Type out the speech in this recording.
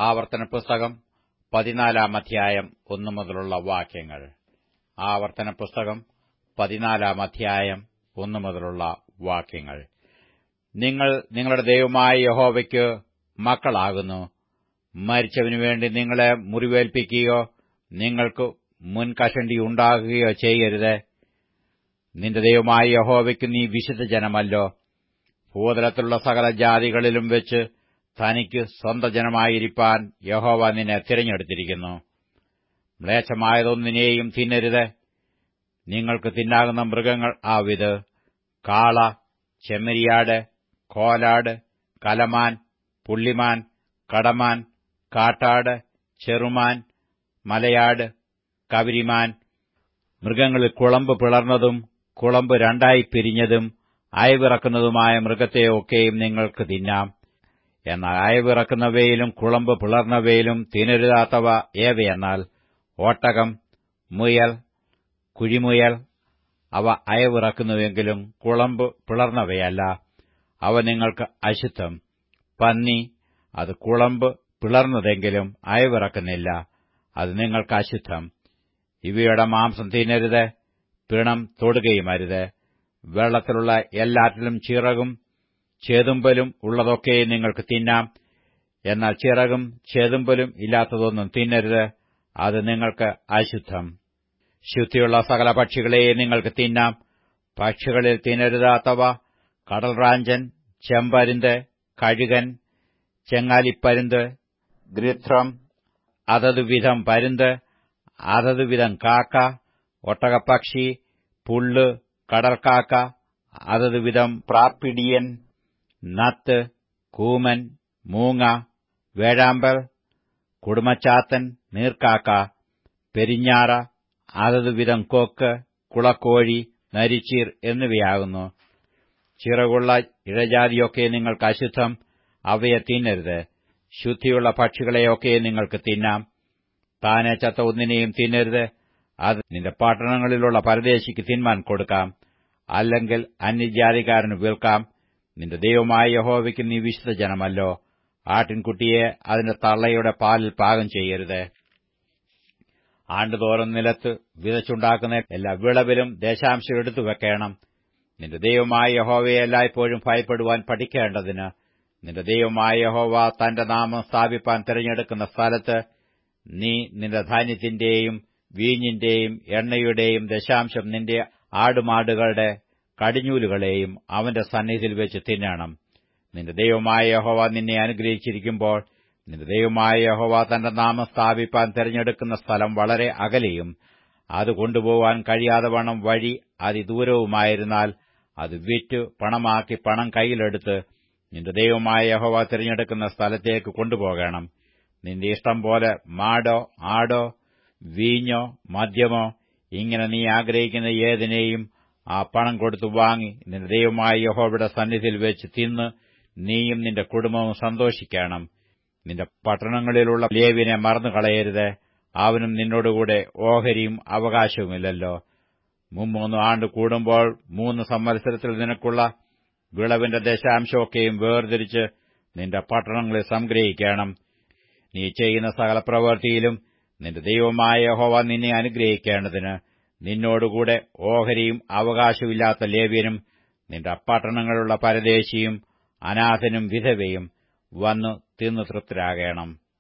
ആവർത്തന പുസ്തകം പതിനാലാം അധ്യായം ഒന്നു മുതലുള്ള വാക്യങ്ങൾ ആവർത്തന പുസ്തകം പതിനാലാം അധ്യായം ഒന്നു മുതലുള്ള വാക്യങ്ങൾ നിങ്ങൾ നിങ്ങളുടെ ദൈവമായ യഹോവയ്ക്ക് മക്കളാകുന്നു മരിച്ചവനു വേണ്ടി നിങ്ങളെ മുറിവേൽപ്പിക്കുകയോ നിങ്ങൾക്ക് മുൻകഷണ്ടി ഉണ്ടാകുകയോ ചെയ്യരുത് നിന്റെ ദൈവമായ യഹോവയ്ക്ക് നീ വിശുദ്ധ ജനമല്ലോ ഭൂതലത്തിലുള്ള സകല ജാതികളിലും വെച്ച് തനിക്ക് സ്വന്ത ജനമായിരിക്കാൻ യഹോവ നിന്നെ തിരഞ്ഞെടുത്തിരിക്കുന്നു മ്ലേച്ഛമായതൊന്നിനെയും തിന്നരുത് നിങ്ങൾക്ക് തിന്നാകുന്ന മൃഗങ്ങൾ ആവിത് കാള ചെമ്മരിയാട് കോലാട് കലമാൻ പുള്ളിമാൻ കടമാൻ കാട്ടാട് ചെറുമാൻ മലയാട് കവരിമാൻ മൃഗങ്ങളിൽ കുളമ്പ് പിളർന്നതും കുളമ്പ് രണ്ടായി പിരിഞ്ഞതും അയവിറക്കുന്നതുമായ മൃഗത്തെയൊക്കെയും നിങ്ങൾക്ക് തിന്നാം എന്നാൽ അയവിറക്കുന്നവയിലും കുളമ്പ് പിളർന്നവയിലും തിന്നരുതാത്തവ ഏവയെന്നാൽ ഓട്ടകം മുയൽ കുഴിമുയൽ അവ അയവിറക്കുന്നുവെങ്കിലും കുളമ്പ് പിളർന്നവയല്ല അവ നിങ്ങൾക്ക് അശുദ്ധം പന്നി അത് കുളമ്പ് പിളർന്നതെങ്കിലും അയവിറക്കുന്നില്ല അത് നിങ്ങൾക്ക് അശുദ്ധം ഇവയുടെ മാംസം തിന്നരുത് പിണം തൊടുകയുമരുത് വെള്ളത്തിലുള്ള എല്ലാറ്റിലും ചിറകും ചേതുമ്പലും ഉള്ളതൊക്കെ നിങ്ങൾക്ക് തിന്നാം എന്നാൽ ചിറകും ചേതുമ്പലും ഇല്ലാത്തതൊന്നും തിന്നരുത് അത് നിങ്ങൾക്ക് അശുദ്ധം ശുദ്ധിയുള്ള സകല പക്ഷികളെയും നിങ്ങൾക്ക് തിന്നാം പക്ഷികളിൽ തിന്നരുതാത്തവ കടൽറാഞ്ചൻ ചെമ്പരുന്ത് കഴുകൻ ചെങ്ങാലിപ്പരുന്ത് ഗൃധ്രം അതതു വിധം പരുന്ത് അതതു വിധം കാക്ക ഒട്ടകപ്പക്ഷി പുള്ള് കടൽക്കാക്ക അതതു വിധം പ്രാപ്പിടിയൻ നത്ത് കൂമൻ മൂങ്ങ വേഴാമ്പൽ കുടുമച്ചാത്തൻ നീർക്കാക്ക പെരിഞ്ഞാറ അതതു വിധം കൊക്ക് കുളക്കോഴി നരിച്ചീർ എന്നിവയാകുന്നു ചിറകുള്ള ഇഴജാതിയൊക്കെ നിങ്ങൾക്ക് അശുദ്ധം അവയെ തിന്നരുത് ശുദ്ധിയുള്ള പക്ഷികളെയൊക്കെ നിങ്ങൾക്ക് തിന്നാം താനെ ചത്ത ഒന്നിനെയും തിന്നരുത് അത് നിന്റെ പട്ടണങ്ങളിലുള്ള പരദേശിക്ക് തിന്മാൻ കൊടുക്കാം അല്ലെങ്കിൽ അന്യജാതിക്കാരന് വിൽക്കാം നിന്റെ ദൈവമായ യഹോവയ്ക്ക് നീ വിശുദ്ധ ജനമല്ലോ ആട്ടിൻകുട്ടിയെ അതിന്റെ തള്ളയുടെ പാലിൽ പാകം ചെയ്യരുത് ആണ്ടുതോറും നിലത്ത് വിതച്ചുണ്ടാക്കുന്ന എല്ലാ വിളവിലും ദേശാംശം എടുത്തു വെക്കണം നിന്റെ ദൈവമായ യഹോവയെ എല്ലായ്പ്പോഴും ഭയപ്പെടുവാൻ പഠിക്കേണ്ടതിന് നിന്റെ ദൈവമായ യഹോവ തന്റെ നാമം സ്ഥാപിപ്പാൻ തിരഞ്ഞെടുക്കുന്ന സ്ഥലത്ത് നീ നിന്റെ ധാന്യത്തിന്റെയും വീഞ്ഞിന്റെയും എണ്ണയുടെയും ദശാംശം നിന്റെ ആടുമാടുകളുടെ കടിഞ്ഞൂലുകളെയും അവന്റെ സന്നിധിയിൽ വെച്ച് തിന്നണം നിന്റെ ദൈവമായ യഹോവ നിന്നെ അനുഗ്രഹിച്ചിരിക്കുമ്പോൾ നിന്റെ ദൈവമായ യഹോവ തന്റെ നാമം സ്ഥാപിപ്പാൻ തിരഞ്ഞെടുക്കുന്ന സ്ഥലം വളരെ അകലെയും അത് കൊണ്ടുപോവാൻ കഴിയാതെ വണ്ണം വഴി അതിദൂരവുമായിരുന്നാൽ അത് വിറ്റ് പണമാക്കി പണം കൈയിലെടുത്ത് നിന്റെ ദൈവമായ യഹോവ തിരഞ്ഞെടുക്കുന്ന സ്ഥലത്തേക്ക് കൊണ്ടുപോകണം നിന്റെ ഇഷ്ടം പോലെ മാടോ ആടോ വീഞ്ഞോ മദ്യമോ ഇങ്ങനെ നീ ആഗ്രഹിക്കുന്ന ഏതിനെയും ആ പണം കൊടുത്തു വാങ്ങി നിന്റെ ദൈവമായ യഹോവയുടെ സന്നിധിയിൽ വെച്ച് തിന്ന് നീയും നിന്റെ കുടുംബവും സന്തോഷിക്കണം നിന്റെ പട്ടണങ്ങളിലുള്ള ലേവിനെ മറന്നുകളയരുത് അവനും നിന്നോടുകൂടെ ഓഹരിയും അവകാശവുമില്ലല്ലോ മുമ്മൂന്ന് ആണ്ട് കൂടുമ്പോൾ മൂന്ന് സംവത്സരത്തിൽ നിനക്കുള്ള വിളവിന്റെ ദശാംശമൊക്കെയും വേർതിരിച്ച് നിന്റെ പട്ടണങ്ങളിൽ സംഗ്രഹിക്കണം നീ ചെയ്യുന്ന സകല പ്രവൃത്തിയിലും നിന്റെ ദൈവമായ യഹോവ നിന്നെ അനുഗ്രഹിക്കേണ്ടതിന് നിന്നോടുകൂടെ ഓഹരിയും അവകാശമില്ലാത്ത ലേവ്യനും നിന്റെ പട്ടണങ്ങളിലുള്ള പരദേശിയും അനാഥനും വിധവയും വന്നു തിന്നു തൃപ്തരാകണം